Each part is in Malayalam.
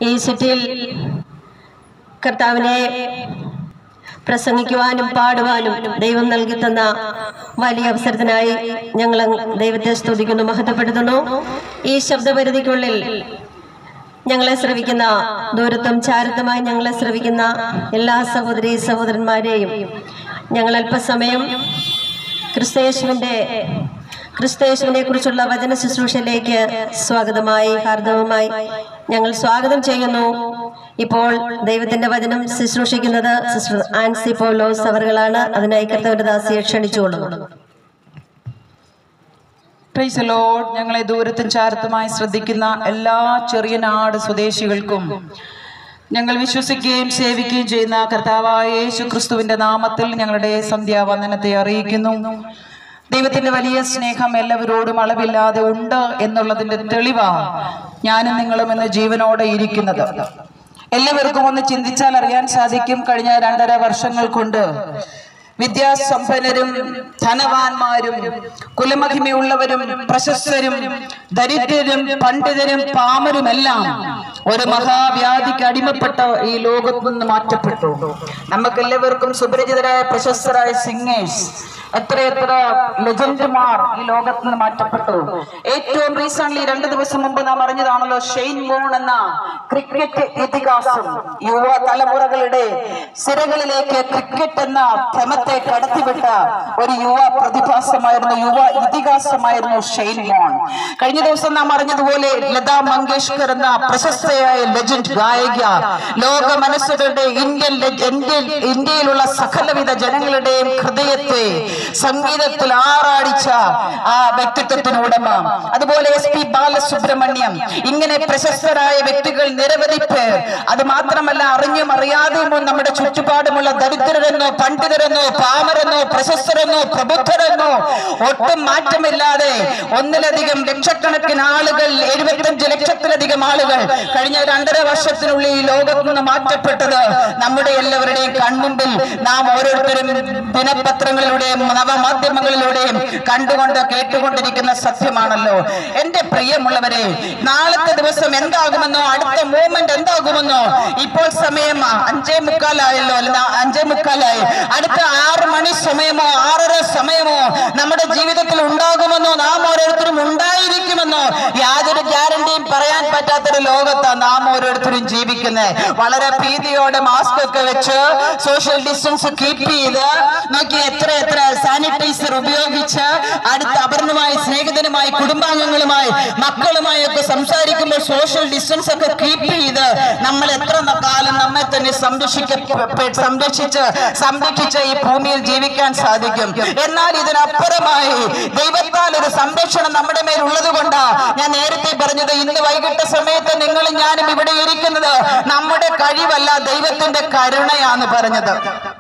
ഈ സിറ്റിയിൽ കർത്താവിനെ പ്രസംഗിക്കുവാനും പാടുവാനും ദൈവം നൽകി തന്ന വലിയ അവസരത്തിനായി ഞങ്ങൾ ദൈവത്തെ സ്തുതിക്കുന്നു മഹത്വപ്പെടുത്തുന്നു ഈ ശബ്ദപരിധിക്കുള്ളിൽ ഞങ്ങളെ ശ്രവിക്കുന്ന ദൂരത്തും ചാരത്തുമായി ഞങ്ങളെ ശ്രവിക്കുന്ന എല്ലാ സഹോദരി സഹോദരന്മാരെയും ഞങ്ങൾ അല്പസമയം ക്രിസ്തയേശുവിൻ്റെ ക്രിസ്തയേശുവിനെ കുറിച്ചുള്ള വചന ശുശ്രൂഷയിലേക്ക് സ്വാഗതമായി ഹാർദവമായി ഞങ്ങൾ സ്വാഗതം ചെയ്യുന്നു ഇപ്പോൾ ദൈവത്തിന്റെ വചനം ശുശ്രൂഷിക്കുന്നത് സിസ്റ്റർ ആൻസി പോലോസ് അവറുകളാണ് അതിനായി കർത്തവന്റെ ദാസിയെ ക്ഷണിച്ചുകൊള്ളുന്നു പ്രൈസ് ലോഡ് ഞങ്ങളെ ദൂരത്തും ചാരത്തുമായി ശ്രദ്ധിക്കുന്ന എല്ലാ ചെറിയ നാട് സ്വദേശികൾക്കും ഞങ്ങൾ വിശ്വസിക്കുകയും സേവിക്കുകയും ചെയ്യുന്ന കർത്താവായ യേശു ക്രിസ്തുവിന്റെ നാമത്തിൽ ഞങ്ങളുടെ സന്ധ്യാവന്ദനത്തെ അറിയിക്കുന്നു ദൈവത്തിന്റെ വലിയ സ്നേഹം എല്ലാവരോടും അളവില്ലാതെ ഉണ്ട് എന്നുള്ളതിന്റെ തെളിവാ ഞാനും നിങ്ങളും ഇന്ന് ജീവനോടെ ഇരിക്കുന്നത് എല്ലാവർക്കും ഒന്ന് ചിന്തിച്ചാൽ അറിയാൻ സാധിക്കും കഴിഞ്ഞ രണ്ടര വർഷങ്ങൾ കൊണ്ട് വിദ്യാസമ്പന്നരും ധനവാന്മാരും കുലമഹിമയുള്ളവരും പ്രശസ്തരും ദരിദ്രരും പണ്ഡിതരും പാമരുമെല്ലാം ഒരു മഹാവ്യാധിക്ക് അടിമപ്പെട്ട ഈ ലോകത്തു നിന്ന് മാറ്റപ്പെട്ടു നമുക്കെല്ലാവർക്കും സുപരിചിതരായ പ്രശസ്തരായ സിംഗേഴ്സ് എത്രയെത്ര ലെജൻഡുമാർ ഈ ലോകത്ത് നിന്ന് മാറ്റപ്പെട്ടു ഏറ്റവും റീസൺലി രണ്ട് ദിവസം മുമ്പ് നാം അറിഞ്ഞതാണല്ലോ ഷെയ്ൻ മോൺ എന്ന ക്രിക്കറ്റ് ഇതിഹാസം യുവ തലമുറകളുടെ സിരകളിലേക്ക് ക്രിക്കറ്റ് എന്ന ഭ്രമത്തെ കടത്തിവിട്ട ഒരു യുവ പ്രതിഭാസമായിരുന്നു യുവ ഇതിഹാസമായിരുന്നു ഷെയ്ൻ മോൺ കഴിഞ്ഞ ദിവസം നാം അറിഞ്ഞതുപോലെ ലതാ മങ്കേഷ്കർ എന്ന പ്രശസ്തയായ ലെജൻഡ് ഗായിക ലോക മനസ്സുകളുടെ ഇന്ത്യൻ ലെ- ഇന്ത്യൻ ഇന്ത്യയിലുള്ള സകലവിധ ജനങ്ങളുടെയും ഹൃദയത്തെ സംഗീതത്തിൽ ആറാടിച്ച ആ വ്യക്തിത്വത്തിന് ഉടമ അതുപോലെ എസ് പി ബാലസുബ്രഹ്മണ്യം ഇങ്ങനെ പ്രശസ്തരായ വ്യക്തികൾ നിരവധി പേർ അത് മാത്രമല്ല അറിഞ്ഞും അറിയാതെയുമോ നമ്മുടെ ചുറ്റുപാടുമുള്ള ദരിദ്രരെന്നോ പണ്ഡിതരെന്നോ പാമരെന്നോ പ്രശസ്തരെന്നോ പ്രബുദ്ധരെന്നോ ഒട്ടും മാറ്റമില്ലാതെ ഒന്നിലധികം ലക്ഷക്കണക്കിന് ആളുകൾ എഴുപത്തഞ്ച് ലക്ഷത്തിലധികം ആളുകൾ കഴിഞ്ഞ രണ്ടര വർഷത്തിനുള്ളിൽ ഈ ലോകത്ത് നിന്ന് മാറ്റപ്പെട്ടത് നമ്മുടെ എല്ലാവരുടെയും കൺമുമ്പിൽ നാം ഓരോരുത്തരും ദിനപത്രങ്ങളിലൂടെയും നവമാധ്യമങ്ങളിലൂടെയും കണ്ടുകൊണ്ട് കേട്ടുകൊണ്ടിരിക്കുന്ന സത്യമാണല്ലോ എന്റെ പ്രിയമുള്ളവരെ നാളത്തെ ദിവസം എന്താകുമെന്നോ അടുത്ത മൂവ്മെന്റ് എന്താകുമെന്നോ ഇപ്പോൾ സമയം അഞ്ചേ മുക്കാലായല്ലോ അല്ല അഞ്ചേ മുക്കാലായി അടുത്ത ആറ് മണി സമയമോ ആറര സമയമോ നമ്മുടെ ജീവിതത്തിൽ ഉണ്ടാകുമെന്നോ നാം ഓരോരുത്തരും ഉണ്ടായിരിക്കുമെന്നോ യാതൊരു ഗ്യാരണ്ടിയും പറയാൻ പറ്റാത്തൊരു ലോകത്താണ് നാം ഓരോരുത്തരും ജീവിക്കുന്നത് വളരെ ഭീതിയോടെ മാസ്ക് ഒക്കെ വെച്ച് സോഷ്യൽ ഡിസ്റ്റൻസ് കീപ്പ് ചെയ്ത് നോക്കി എത്ര എത്ര സാനിറ്റൈസർ ഉപയോഗിച്ച് അടുത്ത അപർണമായി സ്നേഹിതനുമായി കുടുംബാംഗങ്ങളുമായി മക്കളുമായി ഒക്കെ സംസാരിക്കുമ്പോൾ സോഷ്യൽ ഡിസ്റ്റൻസ് ഒക്കെ കീപ്പ് ചെയ്ത് നമ്മൾ എത്ര ന- കാലം നമ്മെ തന്നെ സംരക്ഷിക്ക സംരക്ഷിച്ച് സംരക്ഷിച്ച് ഈ ഭൂമിയിൽ ജീവിക്കാൻ സാധിക്കും എന്നാൽ ഇതിനപ്പുറമായി ദൈവത്താൽ ഒരു സംരക്ഷണം നമ്മുടെ മേൽ ഉള്ളത് കൊണ്ടാ ഞാൻ നേരത്തെ പറഞ്ഞത് ഇന്ന് വൈകിട്ട് സമയത്ത് നിങ്ങളും ഞാനും ഇവിടെ ഇരിക്കുന്നത് നമ്മുടെ കഴിവല്ല ദൈവത്തിന്റെ കരുണയാന്ന് പറഞ്ഞത്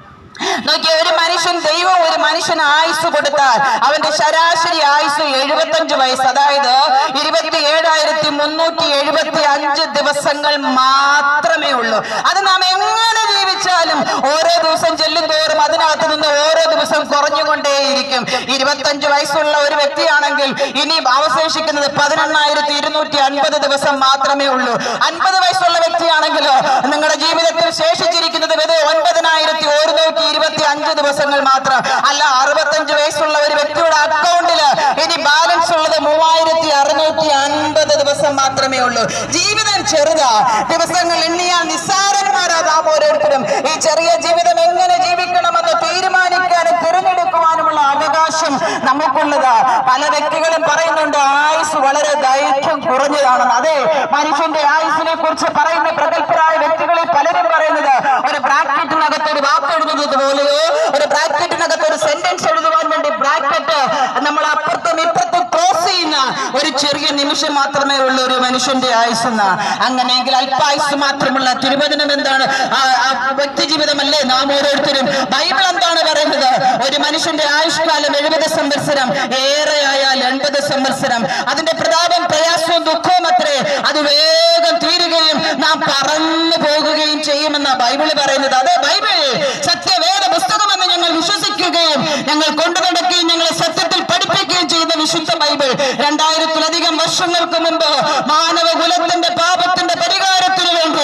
നോക്കിയ ഒരു മനുഷ്യൻ ദൈവം ഒരു മനുഷ്യന് ആയുസ് കൊടുത്താൽ അവന്റെ ശരാശരി ആയുസ് എഴുപത്തഞ്ച് വയസ്സ് അതായത് ഇരുപത്തി ഏഴായിരത്തി മുന്നൂറ്റി എഴുപത്തി അഞ്ച് ദിവസങ്ങൾ മാത്രമേ ഉള്ളൂ അത് നാം എങ്ങനെ ജീവിച്ചാലും ഓരോ ദിവസം ചെല്ലും തോറും അതിനകത്ത് നിന്ന് ഓരോ ദിവസം കുറഞ്ഞുകൊണ്ടേയിരിക്കും ഇരുപത്തഞ്ച് വയസ്സുള്ള ഒരു വ്യക്തിയാണെങ്കിൽ ഇനി അവശേഷിക്കുന്നത് പതിനെണ്ണായിരത്തി ഇരുന്നൂറ്റി അൻപത് ദിവസം മാത്രമേ ഉള്ളൂ അൻപത് വയസ്സുള്ള വ്യക്തിയാണെങ്കിലോ നിങ്ങളുടെ ജീവിതത്തിൽ ശേഷിച്ചിരിക്കുന്നത് വെറുതെ ഒൻപതിനായിരത്തി ഒരുന്നൂറ്റി ഇരുപത്തി അഞ്ച് ദിവസങ്ങൾ മാത്രം അല്ല അറുപത്തഞ്ച് വയസ്സുള്ള ഒരു വ്യക്തിയുടെ അക്കൗണ്ടില് ഇനി ബാലൻസ് ഉള്ളത് മൂവായിരത്തി അറുന്നൂറ്റി അൻപത് ദിവസം മാത്രമേ ഉള്ളൂ ജീവിതം ചെറുതാ ദിവസങ്ങൾ എണ്ണിയാൽ നിസ്സാരന്മാരാ നാം ഓരോരുത്തരും ഈ ചെറിയ ജീവിതം എങ്ങനെ ജീവിക്കണമെന്ന് തീരുമാനിക്കാനും തിരഞ്ഞെടുക്കുവാനുമുള്ള അവകാശം നമുക്കുള്ളതാ പല വ്യക്തികളും പറയുന്നുണ്ട് ആയുസ് വളരെ ദൈർഘ്യം കുറഞ്ഞതാണെന്ന് അതെ മനുഷ്യന്റെ ആയുസിനെ കുറിച്ച് പറയുന്ന പ്രഗത്ഭരായ വ്യക്തികളിൽ പലരും പറയുന്നത് ഒരു ബ്രാക്കറ്റിനകത്ത് ഒരു വാക്ക് എഴുതുന്നത് പോലെയോ ഒരു ബ്രാക്കറ്റിനകത്ത് ഒരു സെന്റൻസ് എഴുതുവാൻ വേണ്ടി ബ്രാക്കറ്റ് നമ്മൾ അപ്പുറത്തും ഇപ്പുറത്തും ക്രോസ് ചെയ്യുന്ന ഒരു ചെറിയ നിമിഷം മാത്രമേ ഉള്ളൂ ഒരു മനുഷ്യന്റെ ആയുസ് എന്ന് അങ്ങനെയെങ്കിൽ അല്പായുസ് മാത്രമുള്ള തിരുവചനം എന്താണ് ആ, ആ വ്യക്തി ജീവിതമല്ലേ നാം ഓരോരുത്തരും ബൈബിൾ എന്താണ് പറയുന്നത് ഒരു മനുഷ്യന്റെ ആയുഷ്കാലം എഴുപത് സംവത്സരം ഏറെ ആയാൽ എൺപത് സംവത്സരം അതിന്റെ പ്രതാപം പ്രയാസവും ദുഃഖവും അത്രേ അത് വേഗം തീരുകയും നാം പറന്നു പോകുകയും ചെയ്യുമെന്ന ബൈബിള് പറയുന്നത് അതെ ബൈബിൾ സത്യവേദ പുസ്തകമെന്ന് ഞങ്ങൾ വിശ്വസിക്കുകയും ഞങ്ങൾ കൊണ്ടു നടക്കുകയും ഞങ്ങളെ സത്യത്തിൽ പഠിപ്പിക്കുകയും ചെയ്യുന്ന വിശുദ്ധ ബൈബിൾ രണ്ടായിരത്തിലധികം വർഷങ്ങൾക്ക് മുമ്പ് മാനവകുലത്തിന്റെ പാപത്തിന്റെ പരിഹാരത്തിന് വേണ്ടി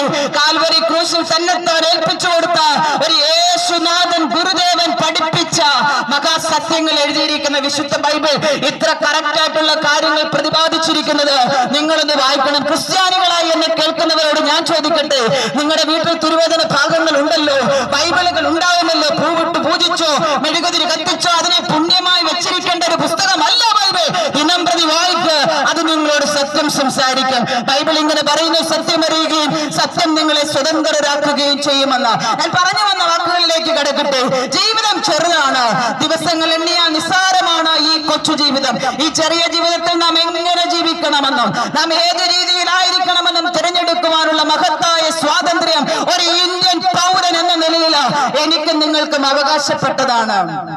സത്യങ്ങൾ എഴുതിയിരിക്കുന്ന വിശുദ്ധ ബൈബിൾ ഇത്ര കറക്റ്റ് ആയിട്ടുള്ള കാര്യങ്ങൾ പ്രതിപാദിച്ചിരിക്കുന്നത് നിങ്ങളൊന്ന് വായിക്കണം ക്രിസ്ത്യാനികളായി എന്നെ കേൾക്കുന്നവരോട് ഞാൻ ചോദിക്കട്ടെ നിങ്ങളുടെ വീട്ടിൽ തിരുവേദന ഭാഗങ്ങൾ ഉണ്ടല്ലോ ബൈബിളുകൾ ഉണ്ടാവുമല്ലോ പൂവിട്ട് പൂജിച്ചോ മെഴുകുതിരി കത്തിച്ചോ അതിനെ പുണ്യമായി വെച്ചിരിക്കേണ്ട ഒരു പുസ്തകമല്ല ബൈബിൾ ഇനം പ്രതി വായിക്ക് അത് നിങ്ങളോട് സത്യം സംസാരിക്കും ബൈബിൾ ഇങ്ങനെ പറയുന്നു സത്യം അറിയുകയും സത്യം നിങ്ങളെ സ്വതന്ത്രരാക്കുകയും ചെയ്യുമെന്ന് ഞാൻ പറഞ്ഞു വന്ന വാക്കുകളിലേക്ക് കിടക്കട്ടെ ജീവിതം ചെറുതാണ് ദിവസങ്ങൾ എണ്ണിയാൽ നിസ്സാരമാണ് ഈ കൊച്ചു ജീവിതം ഈ ചെറിയ ജീവിതത്തിൽ നാം എങ്ങനെ ജീവിക്കണമെന്നും നാം ഏത് രീതിയിലായിരിക്കണമെന്നും തിരഞ്ഞെടുക്കുവാനുള്ള മഹത്തായ സ്വാതന്ത്ര്യം ഒരു ഇന്ത്യൻ പൗരൻ എന്ന നിലയിൽ എനിക്കും നിങ്ങൾക്കും അവകാശപ്പെട്ടതാണ്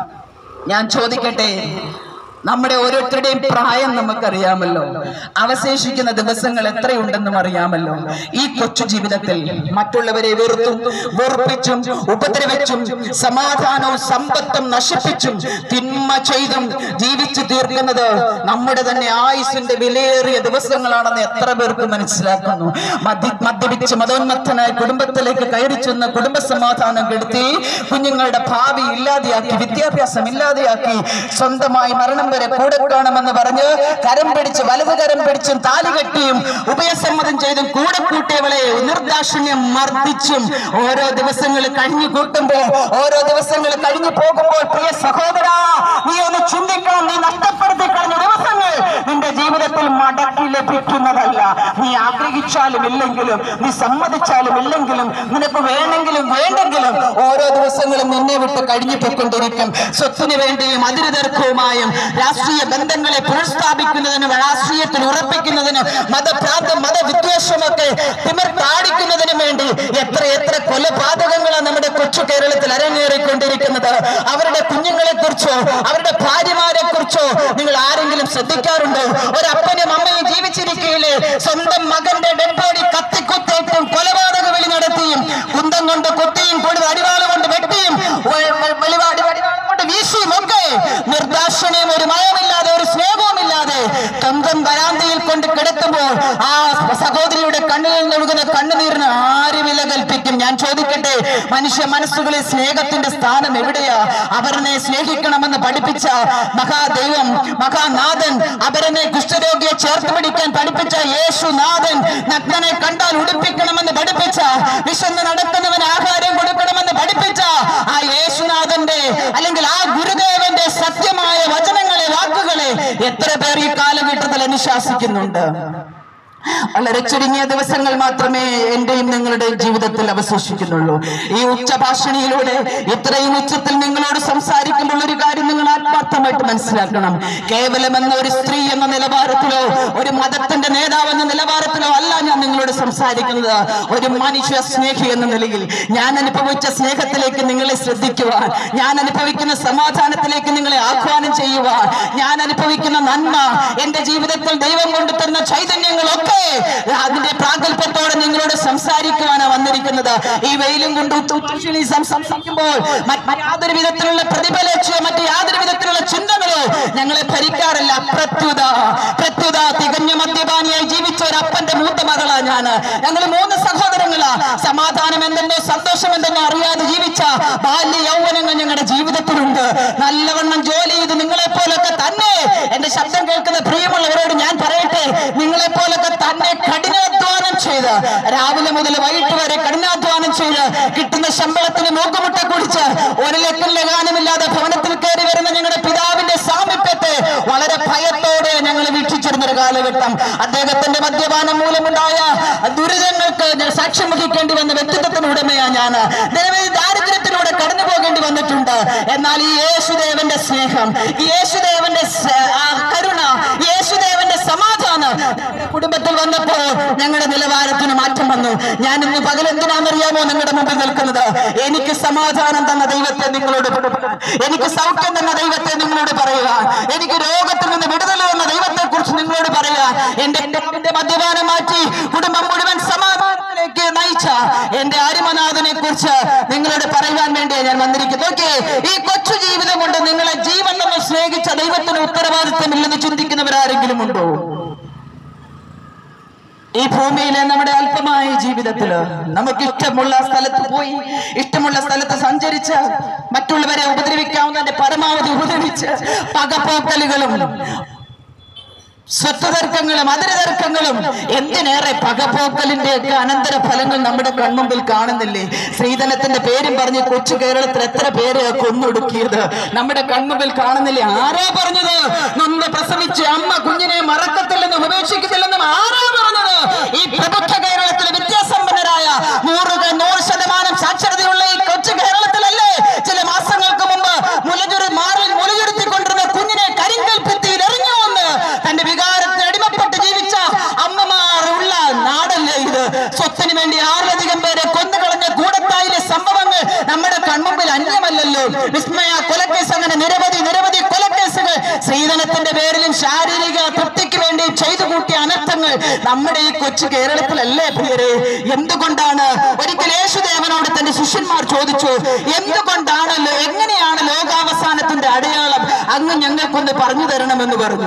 ഞാൻ ചോദിക്കട്ടെ നമ്മുടെ ഓരോരുത്തരുടെയും പ്രായം നമുക്കറിയാമല്ലോ അവശേഷിക്കുന്ന ദിവസങ്ങൾ എത്രയുണ്ടെന്നും അറിയാമല്ലോ ഈ കൊച്ചു ജീവിതത്തിൽ മറ്റുള്ളവരെ വെറുത്തും വെറുപ്പിച്ചും ഉപദ്രവിച്ചും സമാധാനവും സമ്പത്തും നശിപ്പിച്ചും തിന്മ ചെയ്തും ജീവിച്ചു തീർക്കുന്നത് നമ്മുടെ തന്നെ ആയുസിന്റെ വിലയേറിയ ദിവസങ്ങളാണെന്ന് എത്ര പേർക്ക് മനസ്സിലാക്കുന്നു മദ്യ മദ്യപിച്ച് മതോന്മത്തനായി കുടുംബത്തിലേക്ക് കയറി ചെന്ന് കുടുംബ സമാധാനം കെടുത്തി കുഞ്ഞുങ്ങളുടെ ഭാവി ഇല്ലാതെയാക്കി വിദ്യാഭ്യാസം ഇല്ലാതെയാക്കി സ്വന്തമായി മരണം വരെ കൂടെ കാണുമെന്ന് പറഞ്ഞ് കരം പിടിച്ച് വലത് കരം പിടിച്ചും താലി കെട്ടിയും ഉഭയസമ്മതം ചെയ്തും കൂടെ കൂട്ടിയവളെ നിർദാക്ഷിണ്യം മർദ്ദിച്ചും ഓരോ ദിവസങ്ങൾ കഴിഞ്ഞു കൂട്ടുമ്പോൾ ഓരോ ദിവസങ്ങൾ കഴിഞ്ഞു പോകുമ്പോൾ പ്രിയ സഹോദര നീ ഒന്ന് ചിന്തിക്കണം നീ നഷ്ടപ്പെടുത്തി കഴിഞ്ഞ ദിവസങ്ങൾ നിന്റെ ജീവിതത്തിൽ മടക്കി ലഭിക്കുന്നതല്ല നീ ആഗ്രഹിച്ചാലും ഇല്ലെങ്കിലും നീ സമ്മതിച്ചാലും ഇല്ലെങ്കിലും നിനക്ക് വേണമെങ്കിലും വേണ്ടെങ്കിലും ഓരോ ദിവസങ്ങളും നിന്നെ വിട്ട് കഴിഞ്ഞു പോയിക്കൊണ്ടിരിക്കും സ്വത്തിന് വേണ്ടിയും അതിരുതർക്കവുമായും രാഷ്ട്രീയ ബന്ധങ്ങളെ പുനഃസ്ഥാപിക്കുന്നതിനും രാഷ്ട്രീയത്തിൽ ഉറപ്പിക്കുന്നതിനും മതഭ്രാന്തം മതവിദ്വേഷമൊക്കെ തിമിർത്താടിക്കുന്നതിനും വേണ്ടി എത്ര എത്ര കൊലപാതകങ്ങളാണ് നമ്മുടെ കൊച്ചു കേരളത്തിൽ അരങ്ങേറിക്കൊണ്ടിരിക്കുന്നത് അവരുടെ കുഞ്ഞുങ്ങളെ കുറിച്ചോ അവരുടെ ഭാര്യമാരെ കുറിച്ചോ നിങ്ങൾ ആരെങ്കിലും ശ്രദ്ധിക്കാറുണ്ടോ ഒരപ്പനും അമ്മയും ജീവിച്ചിരിക്കുകയില്ലേ സ്വന്തം മകന്റെ ഡെഡ് ബോഡി കത്തിക്കുത്തേറ്റും കൊലപാതക വിളി നടത്തിയും കുന്തം കൊണ്ട് കുത്തിയും കൊടു അടിവാള് കൊണ്ട് വെട്ടിയും വെ- വെ- വെളിവാടി അടിവാള് കൊണ്ട് വീശിയും ഒക്കെ നിർദാക്ഷിണ്യം ഒരു മയമില്ലാതെ ഒരു സ്നേഹവുമില്ലാതെ സ്വന്തം വരാന്തയിൽ കൊണ്ട് കിടത്തുമ്പോൾ ആ സഹോദരിയുടെ കണ്ണിൽ നിന്നൊഴുകുന്ന കണ്ണുനീരിന് ആര് വില കൽപ്പിക്കും ഞാൻ ചോദിക്കട്ടെ മനുഷ്യ മനസ്സുകളിൽ സ്നേഹത്തിന്റെ സ്ഥാനം എവിടെയാ അവരനെ സ്നേഹിക്കണമെന്ന് പഠിപ്പിച്ച മഹാദൈവം മഹാനാഥൻ അവരനെ കുഷ്ഠരോഗിയെ ചേർത്ത് പിടിക്കാൻ പഠിപ്പിച്ച യേശുനാഥൻ നഗ്നനെ കണ്ടാൽ ഉടുപ്പിക്കണമെന്ന് പഠിപ്പിച്ച വിശന്ന് നടക്കുന്നവന് ആഹാരം കൊടുക്കണമെന്ന് പഠിപ്പിച്ച ആ യേശുനാഥന്റെ അല്ലെങ്കിൽ ആ ഗുരുദേവന്റെ സത്യമായ വചനങ്ങളെ വാക്കുകളെ എത്ര പേർ ഈ കാലഘട്ടത്തിൽ അനുശാസിക്കുന്നുണ്ട് വളരെ ചുരുങ്ങിയ ദിവസങ്ങൾ മാത്രമേ എന്റെയും നിങ്ങളുടെയും ജീവിതത്തിൽ അവശേഷിക്കുന്നുള്ളൂ ഈ ഉച്ചഭാഷണിയിലൂടെ ഇത്രയും ഉച്ചത്തിൽ നിങ്ങളോട് സംസാരിക്കുമ്പോൾ ഒരു കാര്യം നിങ്ങൾ ആത്മാർത്ഥമായിട്ട് മനസ്സിലാക്കണം കേവലം എന്ന ഒരു സ്ത്രീ എന്ന നിലവാരത്തിലോ ഒരു മതത്തിന്റെ നേതാവ് എന്ന നിലവാരത്തിലോ അല്ല ഞാൻ നിങ്ങളോട് സംസാരിക്കുന്നത് ഒരു മനുഷ്യ സ്നേഹി എന്ന നിലയിൽ ഞാൻ അനുഭവിച്ച സ്നേഹത്തിലേക്ക് നിങ്ങളെ ശ്രദ്ധിക്കുവാൻ ഞാൻ അനുഭവിക്കുന്ന സമാധാനത്തിലേക്ക് നിങ്ങളെ ആഹ്വാനം ചെയ്യുവാൻ ഞാൻ അനുഭവിക്കുന്ന നന്മ എന്റെ ജീവിതത്തിൽ ദൈവം കൊണ്ടുതരുന്ന ചൈതന്യങ്ങളൊക്കെ അതിന്റെ പ്രാഗൽഭ്യത്തോടെ നിങ്ങളോട് സംസാരിക്കുവാനാണ് വന്നിരിക്കുന്നത് ഈ വെയിലും കൊണ്ട് ഉച്ചശിനി സംസാരിക്കുമ്പോൾ മറ്റ് യാതൊരു വിധത്തിലുള്ള പ്രതിഫലേച്ചോ മറ്റ് യാതൊരു വിധത്തിലുള്ള ചിന്തകളോ ഞങ്ങളെ ഭരിക്കാറില്ല പ്രത്യുത പ്രത്യുത തികഞ്ഞ മദ്യപാനിയായി ജീവിച്ച ഒരു അപ്പന്റെ മൂത്ത മകളാ ഞാന് ഞങ്ങൾ മൂന്ന് സഹോദരങ്ങളാ സമാധാനം എന്തെന്നോ സന്തോഷം എന്തെന്നോ അറിയാതെ ജീവിച്ച ബാല്യ യൗവനങ്ങൾ ഞങ്ങളുടെ ജീവിതത്തിലുണ്ട് നല്ലവണ്ണം ജോലി ചെയ്ത് നിങ്ങളെ പോലൊക്കെ തന്നെ എന്റെ ശബ്ദം കേൾക്കുന്ന പ്രിയമുള്ളവരോട് ഞാൻ പറയട്ടെ നിങ്ങളെ പോലൊക്കെ തന്നെ കഠിനാധ്വാനം ചെയ്ത് രാവിലെ മുതൽ വൈകിട്ട് വരെ കഠിനാധ്വാനം ചെയ്ത് കിട്ടുന്ന ശമ്പളത്തിന് മൂക്കുമുട്ട കുടിച്ച് ഒരു ലക്ഷം ലഗാനമില്ലാതെ ഭവനത്തിൽ കയറി വരുന്ന ഞങ്ങളുടെ പിതാവിന്റെ സാമീപ്യത്തെ വളരെ ഭയത്തോടെ ഞങ്ങൾ വീക്ഷിച്ചിരുന്ന ഒരു കാലഘട്ടം അദ്ദേഹത്തിന്റെ മദ്യപാനം മൂലമുണ്ടായ ദുരിതങ്ങൾക്ക് ഞാൻ സാക്ഷ്യം വഹിക്കേണ്ടി വന്ന വ്യക്തിത്വത്തിന് ഉടമയാ ഞാൻ നിരവധി ദാരിദ്ര്യത്തിലൂടെ കടന്നു പോകേണ്ടി വന്നിട്ടുണ്ട് എന്നാൽ ഈ യേശുദേവന്റെ സ്നേഹം ഈ യേശുദേവന്റെ സ- ആ കരുണ ഈ യേശുദേവന്റെ സമാധാനം കുടുംബത്തിൽ വന്നപ്പോ ഞങ്ങളുടെ നിലവാരത്തിന് മാറ്റം വന്നു ഞാൻ ഇന്ന് പകലെന്തിനാണെന്നറിയാമോ നിങ്ങളുടെ മുമ്പിൽ നിൽക്കുന്നത് എനിക്ക് സമാധാനം തന്ന ദൈവത്തെ നിങ്ങളോട് പറയാൻ. എനിക്ക് സൗഖ്യം തന്ന ദൈവത്തെ നിങ്ങളോട് പറയുക എനിക്ക് രോഗത്തിൽ നിന്ന് വിടുതൽ തന്ന ദൈവത്തെ കുറിച്ച് നിങ്ങളോട് പറയുക എന്റെ എന്റെ മദ്യപാനം മാറ്റി കുടുംബം മുഴുവൻ സമാധാനത്തിലേക്ക് നയിച്ച എന്റെ അരിമനാഥനെ കുറിച്ച് നിങ്ങളോട് പറയുവാൻ വേണ്ടിയാണ് ഞാൻ വന്നിരിക്കുന്നത് ഓക്കെ ഈ കൊച്ചു ജീവിതം കൊണ്ട് നിങ്ങളെ ജീവൻ നമ്മൾ സ്നേഹിച്ച ദൈവത്തിന് ഉത്തരവാദിത്തമില്ലെന്ന് ചിന്തിക്കുന്നവരാരെങ്കിലും ഉണ്ടോ ഈ ഭൂമിയിലെ നമ്മുടെ അല്പമായ ജീവിതത്തില് നമുക്ക് ഇഷ്ടമുള്ള സ്ഥലത്ത് പോയി ഇഷ്ടമുള്ള സ്ഥലത്ത് സഞ്ചരിച്ച് മറ്റുള്ളവരെ ഉപദ്രവിക്കാവുന്നതിന്റെ പരമാവധി ഉപദ്രവിച്ച് പകപോക്കലുകളും സ്വത്വതർക്കങ്ങളും അതിരതർക്കങ്ങളും എന്തിനേറെ പകപോക്കലിന്റെ ഒക്കെ അനന്തര ഫലങ്ങൾ നമ്മുടെ കൺമുമ്പിൽ കാണുന്നില്ലേ ശ്രീധനത്തിന്റെ പേരും പറഞ്ഞ് കൊച്ചു കേരളത്തിൽ എത്ര പേര് കൊന്നൊടുക്കിയത് നമ്മുടെ കൺമുമ്പിൽ കാണുന്നില്ലേ ആരാ പറഞ്ഞത് നന്ന് പ്രസവിച്ച് അമ്മ കുഞ്ഞിനെ മറക്കത്തില്ലെന്നും ഉപേക്ഷിക്കത്തില്ലെന്നും ആരാ പറഞ്ഞത് ഈ പ്രബുദ്ധ കേരളത്തിലെ വിദ്യാസമ്പന്നരായ നൂറ് നൂറ് ശതമാനം സാക്ഷരതയുള്ള ഈ കൊച്ചു കേരളത്തിലല്ലേ ചില മാസങ്ങൾക്ക് മുമ്പ് മുലചുരു മാറിൽ മുലചുരുത്തിക്കൊണ്ടിരുന്ന കുഞ്ഞിനെ കരിങ്കൽ ഭിത്തിയിൽ എറിഞ്ഞു വന്ന് തന്റെ വികാരത്തിന് അടിമപ്പെട്ട് ജീവിച്ച അമ്മമാർ ഉള്ള നാടല്ലേ ഇത് സ്വത്തിന് വേണ്ടി ആറിലധികം പേരെ കൊന്നുകളഞ്ഞ കൂടത്തായിലെ സംഭവങ്ങൾ നമ്മുടെ കൺമുമ്പിൽ അന്യമല്ലല്ലോ വിസ്മയ കൊലക്കേസ് അങ്ങനെ നിരവധി നിരവധി കൊലക്കേസുകൾ ശ്രീധനത്തിന്റെ പേരിലും ശാരീരിക തൃപ്തിക്ക് വേണ്ടി ചെയ്തു കൂട്ടിയ അനർത്ഥങ്ങൾ നമ്മുടെ ഈ കൊച്ചു കേരളത്തിലല്ലേ പ്രിയരെ എന്തുകൊണ്ടാണ് ഒരിക്കൽ യേശുദേവനോട് തന്റെ ശിഷ്യന്മാർ ചോദിച്ചു എന്തുകൊണ്ടാണ് ലോ- എങ്ങനെയാണ് ലോകാവസാനത്തിന്റെ അടയാളം അങ്ങ് ഞങ്ങൾക്കൊന്ന് പറഞ്ഞു തരണമെന്ന് പറഞ്ഞു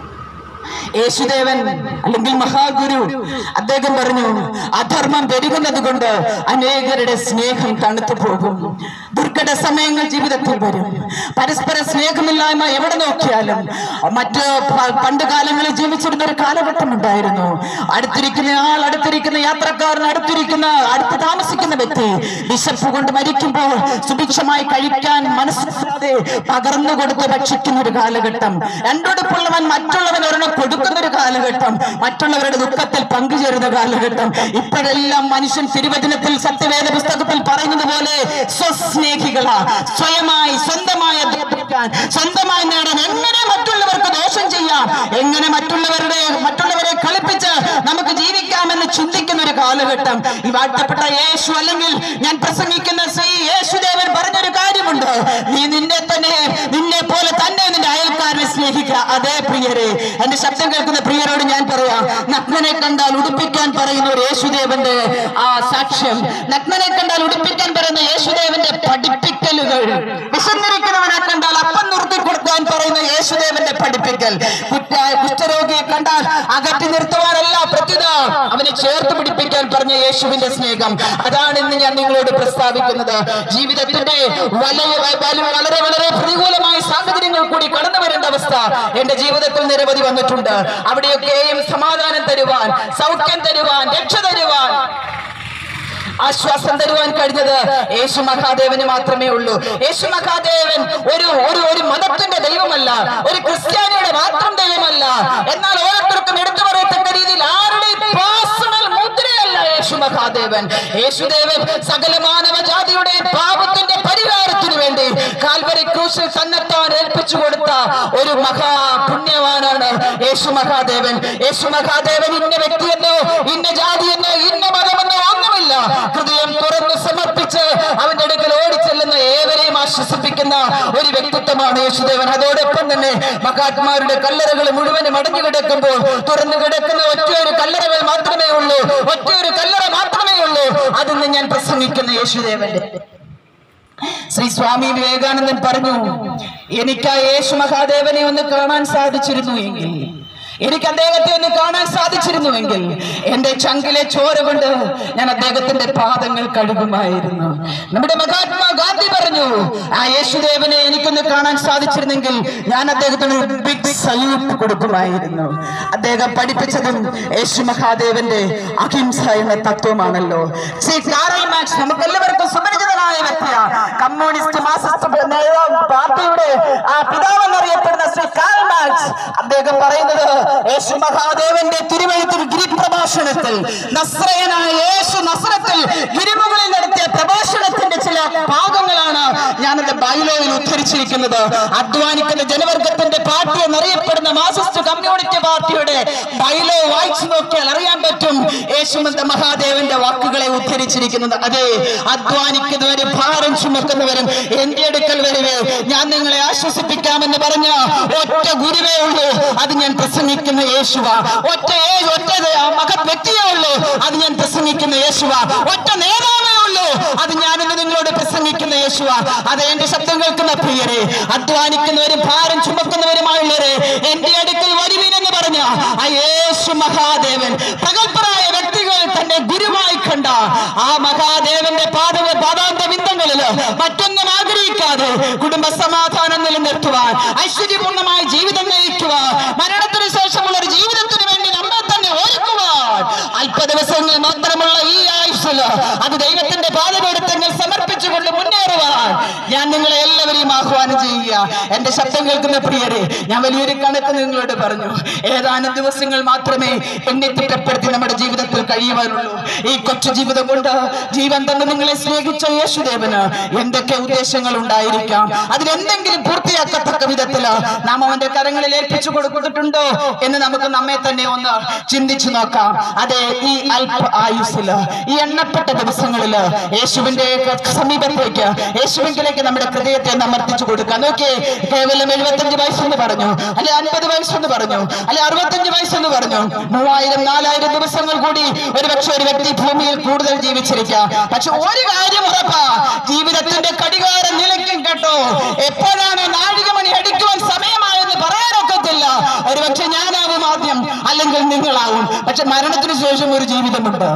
യേശുദേവൻ അല്ലെങ്കിൽ മഹാഗുരു അദ്ദേഹം പറഞ്ഞു അധർമ്മം പെരുകുന്നത് കൊണ്ട് അനേകരുടെ സ്നേഹം തണുത്തു പോകും ദുർഘട സമയങ്ങൾ ജീവിതത്തിൽ വരും പരസ്പര സ്നേഹമില്ലായ്മ എവിടെ നോക്കിയാലും മറ്റ് പ- പണ്ട് കാലങ്ങളിൽ ജീവിച്ചിരുന്ന ഒരു കാലഘട്ടം ഉണ്ടായിരുന്നു അടുത്തിരിക്കുന്ന ആൾ അടുത്തിരിക്കുന്ന യാത്രക്കാരൻ അടുത്തിരിക്കുന്ന അടുത്ത് താമസിക്കുന്ന വ്യക്തി വിശപ്പ് കൊണ്ട് മരിക്കുമ്പോൾ സുഭിക്ഷമായി കഴിക്കാൻ മനസ്സിലാതെ പകർന്നു കൊടുത്ത് ഭക്ഷിക്കുന്ന ഒരു കാലഘട്ടം രണ്ടുടുപ്പുള്ളവൻ മറ്റുള്ളവൻ ഒരെണ്ണം കൊടുക്കുന്ന ഒരു കാലഘട്ടം മറ്റുള്ളവരുടെ ദുഃഖത്തിൽ പങ്കുചേരുന്ന കാലഘട്ടം ഇപ്പോഴെല്ലാം മനുഷ്യൻ തിരുവചനത്തിൽ സത്യവേദ പുസ്തകത്തിൽ പറയുന്നത് പോലെ സ്വസ്നേഹികളാ സ്വയമായി സ്വന്തമായി അധ്വാനിക്കാൻ സ്വന്തമായി നേടാൻ എങ്ങനെ മറ്റുള്ളവർക്ക് ദോഷം ചെയ്യാം എങ്ങനെ മറ്റുള്ളവരുടെ മറ്റുള്ളവരെ കളിപ്പിച്ച് നമുക്ക് ജീവിക്കാമെന്ന് ചിന്തിക്കുന്ന ഒരു കാലഘട്ടം ഈ വാഴ്ത്തപ്പെട്ട യേശു അല്ലെങ്കിൽ ഞാൻ പ്രസംഗിക്കുന്ന ശ്രീ യേശുദേവൻ പറഞ്ഞൊരു കാര്യമുണ്ട് നീ നിന്നെ തന്നെ നിന്നെ പോലെ തന്നെ നിന്റെ അയൽക്കാരനെ സ്നേഹിക്കുക അതേ പ്രിയരെ എന്റെ ശബ്ദം കേൾക്കുന്ന പ്രിയരോട് ഞാൻ പറയാം നഗ്നനെ കണ്ടാൽ ഉടുപ്പിക്കാൻ പറയുന്ന ഒരു യേശുദേവന്റെ ആ സാക്ഷ്യം നഗ്നനെ കണ്ടാൽ ഉടുപ്പിക്കാൻ പറയുന്ന യേശുദേവന്റെ പഠിപ്പിക്കലുകൾ വിശന്നിരിക്കുന്നവനെ കണ്ടാൽ അപ്പം നിർത്തി കൊടുക്കാൻ പറയുന്ന യേശുദേവന്റെ പഠിപ്പിക്കൽ കുറ്റ കുഷ്ഠരോഗിയെ കണ്ടാൽ അകറ്റി നിർത്തുവാനല്ല പ്രത്യുത അവനെ ചേർത്ത് പിടിപ്പിക്കാൻ പറഞ്ഞ യേശുവിന്റെ സ്നേഹം അതാണ് ഇന്ന് ഞാൻ നിങ്ങളോട് പ്രസ്താവിക്കുന്നത് ജീവിതത്തിന്റെ വലിയ വലിയ- വളരെ വളരെ പ്രതികൂലമായ സാഹചര്യങ്ങൾ കൂടി കടന്നു വരേണ്ട അവസ്ഥ എന്റെ ജീവിതത്തിൽ നിരവധി വന്നിട്ടുണ്ട് അവിടെയൊക്കെയും സമാധാനം തരുവാൻ സൗഖ്യം തരുവാൻ രക്ഷ തരുവാൻ ആശ്വാസം തരുവാൻ കഴിഞ്ഞത് യേശു മഹാദേവന് മാത്രമേ ഉള്ളൂ യേശു മഹാദേവൻ ഒരു ഒരു ഒരു മതത്തിന്റെ ദൈവമല്ല ഒരു ക്രിസ്ത്യാനിയുടെ മാത്രം ദൈവമല്ല എന്നാൽ ഓരോരുത്തർക്കും എടുത്തു പറയത്തക്ക രീതിയിൽ ആരുടെയും പേഴ്സണൽ മുദ്രയല്ല യേശു മഹാദേവൻ യേശുദേവൻ സകല മാനവജാതിയുടെ പാപത്തിന്റെ പരിഹാരത്തിനു വേണ്ടി കാൽവരി ക്രൂശിൽ തന്നെത്താൻ ഏൽപ്പിച്ചു കൊടുത്ത ഒരു മഹാ പുണ്യവാനാണ് യേശു മഹാദേവൻ യേശു മഹാദേവൻ ഇന്ന വ്യക്തിയെന്നോ ഇന്ന ജാതിയെന്നോ ഇന്ന മതമെന്നോ ഒന്നുമില്ല ഹൃദയം തുറന്ന് സമർപ്പിച്ച് അവന്റെ അടുക്കൽ ഓടിച്ചെല്ലുന്ന ഏവരെയും ആശ്വസിപ്പിക്കുന്ന ഒരു വ്യക്തിത്വമാണ് യേശുദേവൻ അതോടൊപ്പം തന്നെ മഹാത്മാരുടെ കല്ലറകൾ മുഴുവനും അടഞ്ഞു കിടക്കുമ്പോൾ തുറന്നു കിടക്കുന്ന ഒറ്റയൊരു കല്ലറകൾ മാത്രമേ ഉള്ളൂ ഒറ്റയൊരു കല്ലറ മാത്രമേ ഉള്ളൂ അതിന്ന് ഞാൻ പ്രസംഗിക്കുന്ന യേശുദേവന്റെ ശ്രീ സ്വാമി വിവേകാനന്ദൻ പറഞ്ഞു എനിക്ക് ആ യേശു മഹാദേവനെ ഒന്ന് കാണാൻ സാധിച്ചിരുന്നു എങ്കിൽ എനിക്ക് അദ്ദേഹത്തെ ഒന്ന് കാണാൻ സാധിച്ചിരുന്നുവെങ്കിൽ എന്റെ ചങ്കിലെ ചോര കൊണ്ട് ഞാൻ അദ്ദേഹത്തിന്റെ പാദങ്ങൾ കഴുകുമായിരുന്നു നമ്മുടെ മഹാത്മാ ഗാന്ധി പറഞ്ഞു ആ യേശുദേവനെ എനിക്കൊന്ന് കാണാൻ സാധിച്ചിരുന്നെങ്കിൽ ഞാൻ അദ്ദേഹത്തിന് ഒരു ബിഗ് സല്യൂട്ട് കൊടുക്കുമായിരുന്നു അദ്ദേഹം പഠിപ്പിച്ചതും യേശു മഹാദേവന്റെ അഹിംസ എന്ന തത്വമാണല്ലോ ശ്രീ കാറൽ മാക്സ് നമുക്ക് എല്ലാവർക്കും സുപരിചിതനായ വ്യക്തിയാണ് കമ്മ്യൂണിസ്റ്റ് മാർക്സിസ്റ്റ് നേതാവ് പാർട്ടിയുടെ ആ പിതാവെന്നറിയപ്പെടുന്ന ശ്രീ കാൾ മാക്സ് അദ്ദേഹം പറയുന്നത് യേശു മഹാദേവന്റെ തിരുവഴുത്തിൽ ഗിരിപ്രഭാഷണത്തിൽ നസ്രയനായ യേശു നസ്രത്തിൽ ഗിരിമുകളിൽ നടത്തിയ പ്രഭാഷണത്തിന്റെ ചില ഭാഗങ്ങളാണ് ഞാനത് ബൈലോയിൽ ഉദ്ധരിച്ചിരിക്കുന്നത് അധ്വാനിക്കുന്ന ജനവർഗത്തിന്റെ പാർട്ടി എന്നറിയപ്പെടുന്ന മാർക്സിസ്റ്റ് കമ്മ്യൂണിസ്റ്റ് പാർട്ടിയുടെ ബൈലോ വായിച്ചു നോക്കിയാൽ അറിയാൻ പറ്റും യേശുമന്ത മഹാദേവന്റെ വാക്കുകളെ ഉദ്ധരിച്ചിരിക്കുന്നത് അതെ അധ്വാനിക്കുന്നവരും ഭാരം ചുമക്കുന്നവരും എന്റെ അടുക്കൽ വരുവേ ഞാൻ നിങ്ങളെ ആശ്വസിപ്പിക്കാമെന്ന് പറഞ്ഞ ഒറ്റ ഗുരുവേ ഉള്ളൂ അത് ഞാൻ പ്രസംഗിക്കുന്ന യേശുവ ഒറ്റ യേ- ഒറ്റ മഹത് വ്യക്തിയേ ഉള്ളൂ അത് ഞാൻ പ്രസംഗിക്കുന്ന യേശുവ ഒറ്റ നേതാവേ ഉള്ളൂ അത് ഞാൻ ഇന്ന് നിങ്ങളോട് പ്രസംഗിക്കുന്ന യേശുവ അത് എന്റെ ശബ്ദം കേൾക്കുന്ന പ്രിയരെ അധ്വാനിക്കുന്നവരും ഭാരം ചുമക്കുന്നവരുമായുള്ളവരെ എന്റെ അടുക്കൽ വരുവിനെന്ന് പറഞ്ഞ ആ യേശു മഹാദേവൻ പ്രഗത്ഭരായ കുടുംബ സമാധാനം നിലനിർത്തുവാൻ ഐശ്വര്യപൂർണമായ ജീവിതം നയിക്കുവാൻ മരണത്തിന് ശേഷമുള്ള ഒരു ജീവിതത്തിന് വേണ്ടി നമ്മെ തന്നെ ഒരുക്കുവാൻ അല്പ ദിവസങ്ങൾ മാത്രമുള്ള ഈ ആയുസ്സിൽ അത് ദൈവത്തിന്റെ പാതപീഠത്തങ്ങൾ സമർപ്പിച്ചുകൊണ്ട് മുന്നേറുവാൻ ഞാൻ നിങ്ങളെ എല്ലാവരെയും ആഹ്വാനം ചെയ്യുക എന്റെ ശബ്ദം കേൾക്കുന്ന പ്രിയരെ ഞാൻ വലിയൊരു കണക്ക് നിങ്ങളോട് പറഞ്ഞു ഏതാനും ദിവസങ്ങൾ മാത്രമേ എന്നെ തിട്ടപ്പെടുത്തി നമ്മുടെ ജീവിതത്തിൽ കഴിയുവാനുള്ളൂ ഈ കൊച്ചു ജീവിതം കൊണ്ട് ജീവൻ തന്നെ നിങ്ങളെ സ്നേഹിച്ച യേശുദേവന് എന്തൊക്കെ ഉദ്ദേശങ്ങൾ ഉണ്ടായിരിക്കാം അതിലെന്തെങ്കിലും പൂർത്തിയാക്കത്തക്ക വിധത്തിൽ നാം അവന്റെ കരങ്ങളിൽ ഏൽപ്പിച്ചു കൊടുത്തിട്ടുണ്ടോ എന്ന് നമുക്ക് നമ്മെ തന്നെ ഒന്ന് ചിന്തിച്ചു നോക്കാം അതെ ഈ അല്പ ആയുസ്സില് ഈ എണ്ണപ്പെട്ട ദിവസങ്ങളില് യേശുവിന്റെ സമീപത്തേക്ക് യേശുവിലേക്ക് നമ്മുടെ ഹൃദയത്തെ സമർപ്പിച്ചു കൊടുക്കാം നോക്കിയേ കേവലം എഴുപത്തഞ്ച് വയസ്സെന്ന് പറഞ്ഞു അല്ലെ അൻപത് വയസ്സെന്ന് പറഞ്ഞു അല്ലെ അറുപത്തഞ്ച് വയസ്സെന്ന് പറഞ്ഞു മൂവായിരം നാലായിരം ദിവസങ്ങൾ കൂടി ഒരുപക്ഷെ ഒരു വ്യക്തി ഭൂമിയിൽ കൂടുതൽ ജീവിച്ചിരിക്കാം പക്ഷെ ഒരു കാര്യം ഉറപ്പാ ജീവിതത്തിന്റെ കടികാരം നിലയ്ക്കും കേട്ടോ എപ്പോഴാണ് നാഴികമണി അടിക്കുവാൻ സമയമായെന്ന് പറയാനൊക്കത്തില്ല ഒരുപക്ഷെ ഞാനാവും ആദ്യം അല്ലെങ്കിൽ നിങ്ങളാവും പക്ഷെ മരണത്തിന് ശേഷം ഒരു ജീവിതമുണ്ട്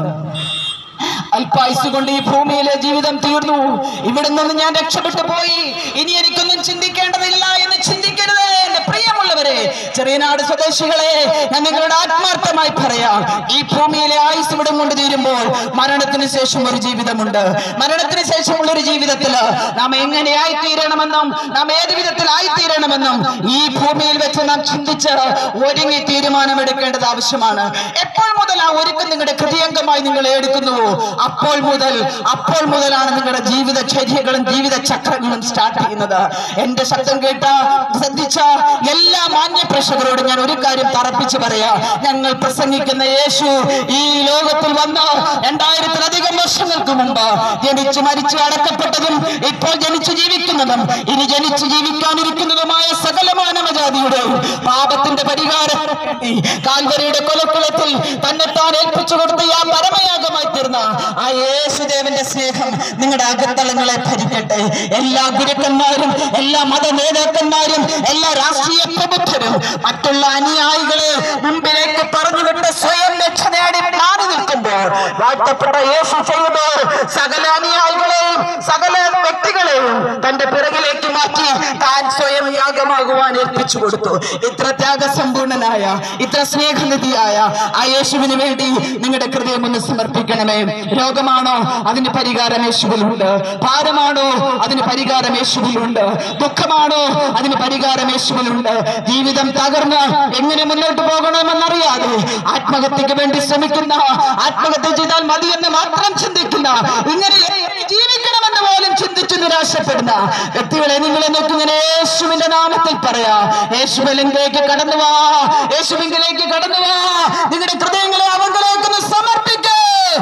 അല്പായുസ് കൊണ്ട് ഈ ഭൂമിയിലെ ജീവിതം തീർന്നു ഇവിടെ നിന്ന് ഞാൻ രക്ഷപ്പെട്ടു പോയി ഇനി എനിക്കൊന്നും ചിന്തിക്കേണ്ടതില്ല എന്ന് ചിന്തിക്കരുത് എന്റെ പ്രിയമുള്ളവരെ ചെറിയനാട് സ്വദേശികളെ ഞാൻ നിങ്ങളുടെ ആത്മാർത്ഥമായി പറയാം ഈ ഭൂമിയിലെ ആയുസ് ഇവിടെ കൊണ്ട് തീരുമ്പോൾ മരണത്തിന് ശേഷം ഒരു ജീവിതമുണ്ട് മരണത്തിന് ശേഷമുള്ള ഒരു ജീവിതത്തില് നാം എങ്ങനെയായി തീരണമെന്നും നാം ഏത് വിധത്തിൽ ആയിത്തീരണമെന്നും ഈ ഭൂമിയിൽ വെച്ച് നാം ചിന്തിച്ച് ഒരുങ്ങി തീരുമാനമെടുക്കേണ്ടത് ആവശ്യമാണ് എപ്പോൾ മുതൽ ആ ഒരുക്കം നിങ്ങളുടെ ഹൃദയംഗമായി നിങ്ങൾ എടുക്കുന്നുവോ അപ്പോൾ മുതൽ അപ്പോൾ മുതലാണ് നിങ്ങളുടെ ജീവിത ചര്യകളും ജീവിത ചക്രങ്ങളും സ്റ്റാർട്ട് ചെയ്യുന്നത് എന്റെ ശബ്ദം കേട്ട ശ്രദ്ധിച്ച എല്ലാ മാന്യ പ്രേക്ഷകരോടും ഞാൻ ഒരു കാര്യം തറപ്പിച്ച് പറയാം ഞങ്ങൾ പ്രസംഗിക്കുന്ന യേശു ഈ ലോകത്തിൽ വന്ന രണ്ടായിരത്തിലധികം വർഷങ്ങൾക്ക് മുമ്പ് ജനിച്ചു മരിച്ചു അടക്കപ്പെട്ടതും ഇപ്പോൾ ജനിച്ചു ജീവിക്കുന്നതും ഇനി ജനിച്ചു ജീവിക്കാനിരിക്കുന്നതുമായ സകല മാനവജാതിയുടെയും പാപത്തിന്റെ പരിഹാരം വേണ്ടി കാൽവരിയുടെ കൊലക്കുളത്തിൽ തന്നെ താൻ ഏൽപ്പിച്ചു കൊടുത്ത ആ പരമയാഗമായി തീർന്ന ആ യേശുദേവന്റെ സ്നേഹം നിങ്ങളുടെ അകത്തളങ്ങളെ ഭരിക്കട്ടെ എല്ലാ ഗുരുക്കന്മാരും എല്ലാ മത നേതാക്കന്മാരും എല്ലാ രാഷ്ട്രീയ പ്രബുദ്ധരും മറ്റുള്ള അനുയായികളെ മുമ്പിലേക്ക് പറഞ്ഞുകൊണ്ട് സ്വയം രക്ഷ നേടി മാറി നിൽക്കുമ്പോൾ വാഴ്ത്തപ്പെട്ട യേശു ചെയ്തത് സകല അനുയായികളെയും സകല വ്യക്തികളെയും തന്റെ പിറകിലേക്ക് മാറ്റി താൻ സ്വയം യാഗമാകുവാൻ ഏൽപ്പിച്ചു കൊടുത്തു ഇത്ര ത്യാഗസമ്പൂർണനായ ഇത്ര സ്നേഹനിധിയായ ആ യേശുവിന് വേണ്ടി നിങ്ങളുടെ ഹൃദയം ഒന്ന് സമർപ്പിക്കണമേ രോഗമാണോ അതിന് പരിഹാരം യേശുവിലുണ്ട് ഭാരമാണോ അതിന് പരിഹാരം യേശുവിലുണ്ട് ദുഃഖമാണോ അതിന് പരിഹാരം യേശുവിലുണ്ട് ജീവിതം തകർന്ന് എങ്ങനെ മുന്നോട്ട് പോകണമെന്നറിയാതെ ആത്മഹത്യക്ക് വേണ്ടി ശ്രമിക്കുന്ന ആത്മഹത്യ ചെയ്താൽ മതി എന്ന് മാത്രം ചിന്തിക്കുന്ന ഇങ്ങനെ എങ്ങനെ ജീവിക്കണമെന്ന് പോലും ചിന്തിച്ചു നിരാശപ്പെടുന്ന വ്യക്തികളെ നിങ്ങളെ നോക്കിങ്ങനെ യേശുവിന്റെ നാമത്തിൽ പറയാ യേശുവിലേക്ക് കടന്നു വാ യേശുവിലേക്ക് കടന്നു വാ നിങ്ങളുടെ ഹൃദയങ്ങളെ അവങ്കിലേക്ക് ഒന്ന് സമർപ്പിക്കേ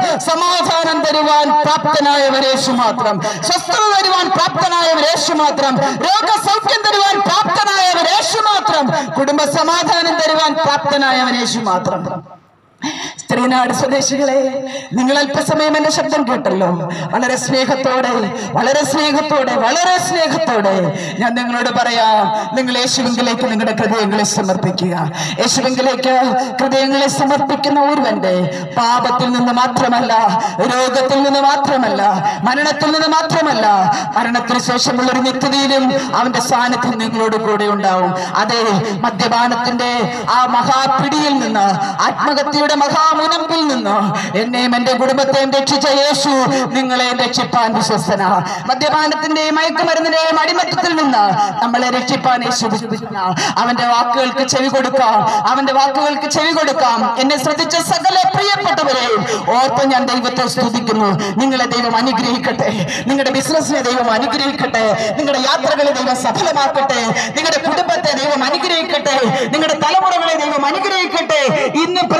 സമാധാനം തരുവാൻ പ്രാപ്തനായവർ യേശു മാത്രം സ്വസ്ഥത തരുവാൻ പ്രാപ്തനായവർ യേശു മാത്രം രോഗസൗഖ്യം തരുവാൻ പ്രാപ്തനായവർ യേശു മാത്രം കുടുംബ സമാധാനം തരുവാൻ പ്രാപ്തനായവൻ യേശു മാത്രം സ്ത്രീനാട് സ്വദേശികളെ നിങ്ങൾ അല്പസമയം എന്റെ ശബ്ദം കേട്ടല്ലോ വളരെ സ്നേഹത്തോടെ വളരെ സ്നേഹത്തോടെ വളരെ സ്നേഹത്തോടെ ഞാൻ നിങ്ങളോട് പറയാം നിങ്ങൾ യേശുവിങ്കിലേക്ക് നിങ്ങളുടെ ഹൃദയങ്ങളെ സമർപ്പിക്കുക യേശുവിങ്കിലേക്ക് ഹൃദയങ്ങളെ സമർപ്പിക്കുന്ന ഒരുവന്റെ പാപത്തിൽ നിന്ന് മാത്രമല്ല രോഗത്തിൽ നിന്ന് മാത്രമല്ല മരണത്തിൽ നിന്ന് മാത്രമല്ല മരണത്തിന് ശേഷമുള്ള ഒരു നിത്യതയിലും അവന്റെ സാന്നിധ്യം നിങ്ങളോട് കൂടെ ഉണ്ടാവും അതെ മദ്യപാനത്തിന്റെ ആ മഹാപിടിയിൽ നിന്ന് ആത്മഹത്യയുടെ മഹാമുനമ്പിൽ നിന്ന് എന്നെയും എന്റെ കുടുംബത്തെയും രക്ഷിച്ച യേശു നിങ്ങളെ രക്ഷിപ്പാൻ വിശ്വസ്തന മദ്യപാനത്തിന്റെയും മയക്കുമരുന്നിന്റെയും അടിമത്തത്തിൽ നിന്ന് നമ്മളെ രക്ഷിപ്പാൻ യേശു വിശ്വസിക്കുന്ന അവന്റെ വാക്കുകൾക്ക് ചെവി കൊടുക്കാം അവന്റെ വാക്കുകൾക്ക് ചെവി കൊടുക്കാം എന്നെ ശ്രദ്ധിച്ച സകല പ്രിയപ്പെട്ടവരെയും ഓർത്ത് ഞാൻ ദൈവത്തെ സ്തുതിക്കുന്നു നിങ്ങളെ ദൈവം അനുഗ്രഹിക്കട്ടെ നിങ്ങളുടെ ബിസിനസ്സിനെ ദൈവം അനുഗ്രഹിക്കട്ടെ നിങ്ങളുടെ യാത്രകളെ ദൈവം സഫലമാക്കട്ടെ നിങ്ങളുടെ കുടുംബത്തെ ദൈവം അനുഗ്രഹിക്കട്ടെ നിങ്ങളുടെ തലമുറകളെ ദൈവം അനുഗ്രഹിക്കട്ടെ ഇന്ന്